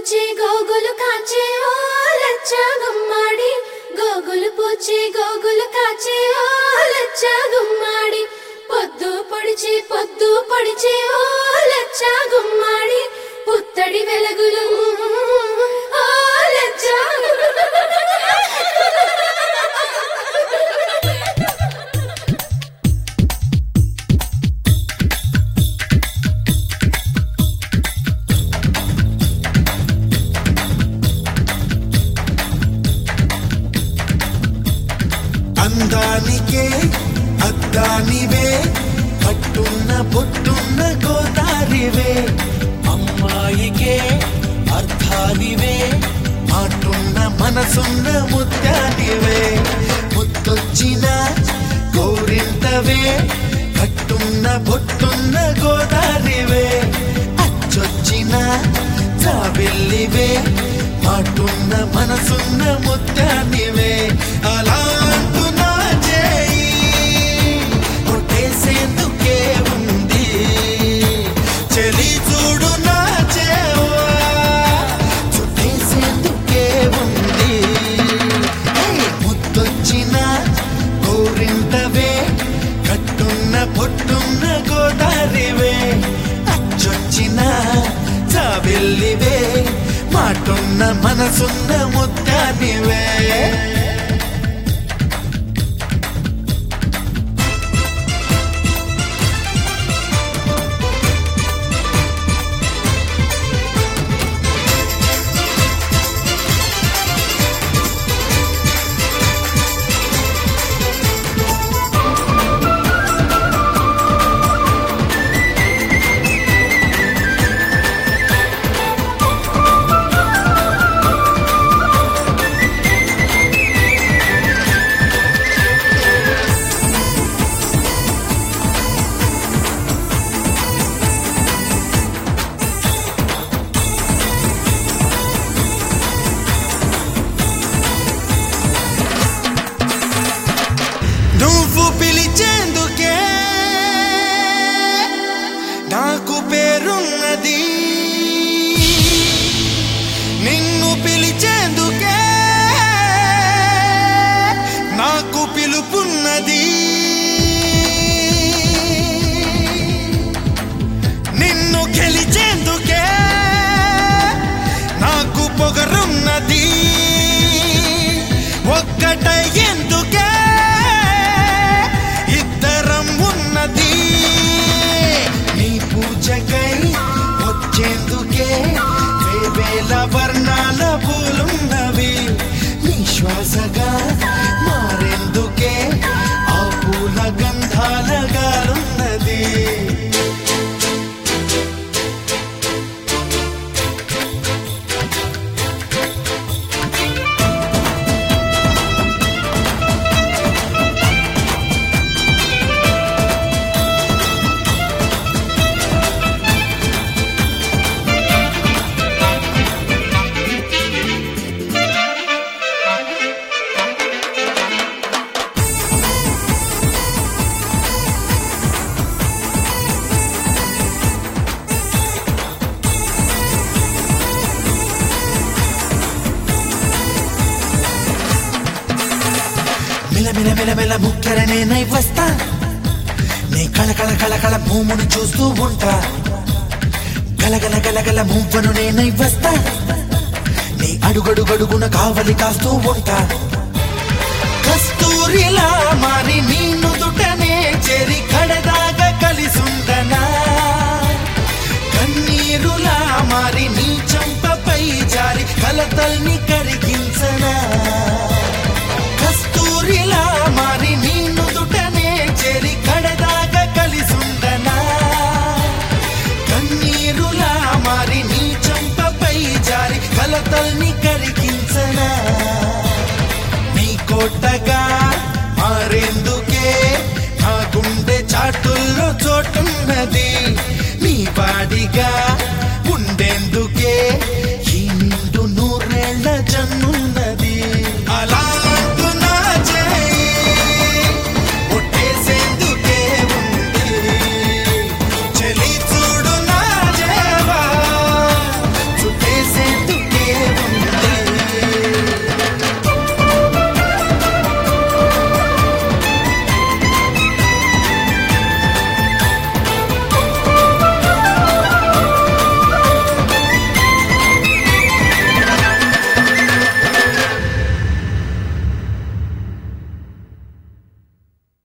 పూచి గోగులు కాచే ఓ లచ్చ గుమ్మాడి గోగులు పూచి గోగులు కాచే ఓ లచ్చ గుమ్మాడి పొద్దు పొడిచి పొద్దు పొడిచి ఓ లచ్చ గుమ్మాడి పుత్తడి వెలుగులు ఓ లచ్చ అందానికే అద్దానివే కట్టున్న పొట్టున్న గోదారివే అమ్మాయికే అర్థానివే మాటున్న మనసున్న ముత్యానివే ముత్తొచ్చిన గోరింటవే కట్టున్న పొట్టున్న గోదారివే అచ్చొచ్చిన చావెల్లివే మాటున్న మనసున్న ముత్యానివే అలా అంటున్నా చేయి కొట్టేసేందుకే ఉంది చెలి చూడు నా చేవా చుట్టేసేందుకే ఉంది ఏయ్, ముద్దొచ్చిన గోరింటవే కట్టున్న పొట్టున్న గోదారివే అచ్చొచ్చిన చావెల్లివే మాటున్న మనసున్న ముత్యానివే నువ్వు పిలిచేందుకే నాకు పేరున్నది నిన్ను పిలిచేందుకే నాకు పిలుపున్నది నిన్ను గెలిచేందుకే నాకు పొగరున్నది ఒక్కటై ఎందుకే ఇద్దరం ఉన్నది నీ పూజకై వచ్చేందుకే వేవేల వర్ణాల పూలున్నవి నీ శ్వాసగా మారేందుకే ఆ పూల గంధాల గాలున్నది మిలమిల మిలమిల ముఖ్యరనే నై వస్తా నీ కళకళ కళకళ భూమును చూస్తూ ఉంటా గలగల గలగల మువ్వను నేనై వస్తా నీ అడుగడుగడుగున కావలి కాస్తూ ఉంటా కస్తూరిలా మారి నీ నుదుటనే చెరి కడదాగా కలిసుందనా కన్నీరులా మారి నీ చంపపై జారి కలతల్ని కరిగించనా కస్తూరిలా మారి నీ నుదుటనే చెరి కడదాగా కలిసుందనా కన్నీరులా మారి నీ చంపపై జారి కలతల్ని కరిగించనా నీ కోటగా మారేందుకే నా గుండె చాటుల్లో చోటున్నది నీ వాడిగా ఉండేందుకే